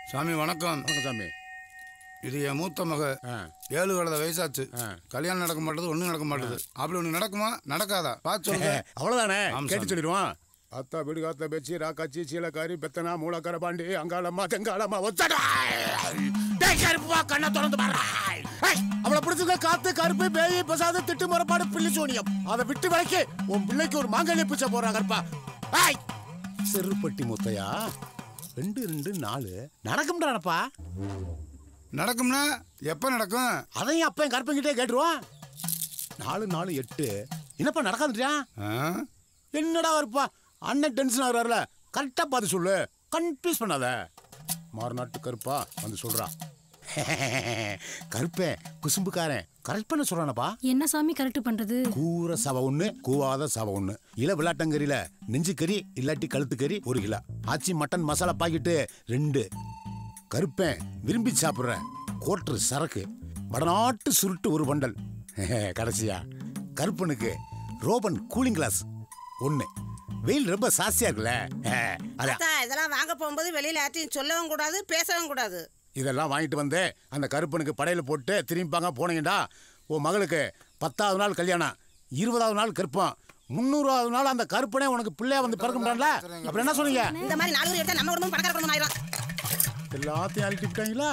சாமி வணக்கம் வணக்கம் சாமி இது என் மூத்த மக ஆ ஏழு கலத வயசாச்சு ஆ. கல்யாணம் நடக்க மாட்டேது ஒன்றும் நடக்க மாட்டேது அப்படி ஒன்று நடக்குமா நடக்காதா பார்த்து சொல்லுங்க அவ்வளவுதானே ஆமாம் கேட்டு சாமி. சொல்லிடுவான் அத்தா வீடு காத்த பேச்சு ராக்காச்சி சீலக்காரி பெத்தனா மூலக்கர பாண்டி அங்காளம்மா தெங்காளம்மா ஒத்தடா டேய் கருப்பா கண்ணை திறந்து பாரு ஏய், அவளை பிடிச்சத காத்து கருப்பு பேய் பசாத திட்டு முறப்பாடு பிள்ளை சோனியம் அதை விட்டு விலைக்கு உன் பிள்ளைக்கு ஒரு மாங்கல்ய பூச்சை போடுறா கருப்பா ஏய் செருப்பட்டி முத்தையா ரெண்டு ரெண்டு நாலு நடக்கும்டானப்பா நடக்கும்னா எப்போ நடக்கும் அதையும் அப்பன் கருப்பங்கிட்டே கேட்டுருவான் நாலு நாலு எட்டு என்னப்பா நடக்காதுட்டியா ஆ? என்னடா இருப்பா அண்ணன் டென்ஷன் ஆகுறாருல கரெக்டா பார்த்து சொல்லு கன்ஃபியூஸ் பண்ணாத மாறுநாட்டு கருப்பா வந்து சொல்றான் கருப்பேன் குசும்புக்காரன் கரெக்ட் பண்ண சொல்றானப்பா என்ன சாமி கரெக்ட் பண்றது கூற சவ ஒண்ணு கூவாத சவ ஒண்ணு இள விளாட்டங்கறியில நெஞ்சு கறி இல்லாட்டி கழுத்து கறி ஒரு kilo Aachi mutton masala packet ரெண்டு கருப்பேன் விரும்பி சாப்பிட்றேன் கோட்ரு சரக்கு வடநாட்டு சுருட்டு ஒரு பண்டல் கடைசியா கருப்பனுக்கு ரோபன் கூலிங் கிளாஸ் ஒன்று வெயில் ரொம்ப சாஸ்தியா இருக்குல்ல அதான் அத்தா இதெல்லாம் வாங்க போகும்போது வெளியில யார்ட்டையும் சொல்லவும் கூடாது பேசவும் கூடாது இதெல்லாம் வாங்கிட்டு வந்து அந்த கருப்பனுக்கு படையில போட்டு திரும்பிப்பாங்க போனீங்கடா உன் மகளுக்கு பத்தாவது நாள் கல்யாணம் இருபதாவது நாள் கருப்பம் முந்நூறாவது நாள் அந்த கருப்பனே உனக்கு பிள்ளையா வந்து பிறக்க முடியாதுல அப்புறம் என்ன சொன்னீங்க இந்த மாதிரி நாலு பேர் எடுத்தா நம்ம குடும்பம் பணக்கார குடும்பம் ஆயிரும் எல்லாத்தையும் அழுத்தி விட்டாங்களா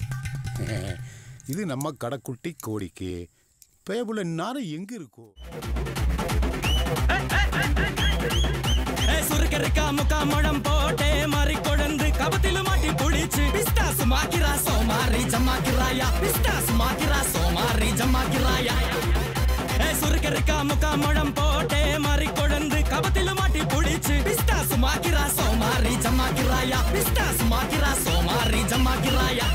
இது நம்ம கடைக்குட்டி கோடிக்கு பேபுல நேரம் எங்க இருக்கும் சுருக்கருக்கா முக்கா முழம் போட்டே மாறி கொழுந்து கபத்தில மாட்டி புடிச்சு பிஸ்தாஸ் மாக்கிரா சோமாரி ஜமாக்கிராயா பிஸ்தாஸ் மாக்கிரா சோமாரி ஜமாக்கிராயா ஏ சுருக்கருக்கா முக்கா முழம் போட்டே மாறி கொழுந்து கபத்தில மாட்டி புடிச்சு பிஸ்தாஸ் மாக்கிரா சோமாரி ஜமாக்கிராயா பிஸ்தாஸ் மாக்கிரா சோமாரி ஜமாக்கிராயா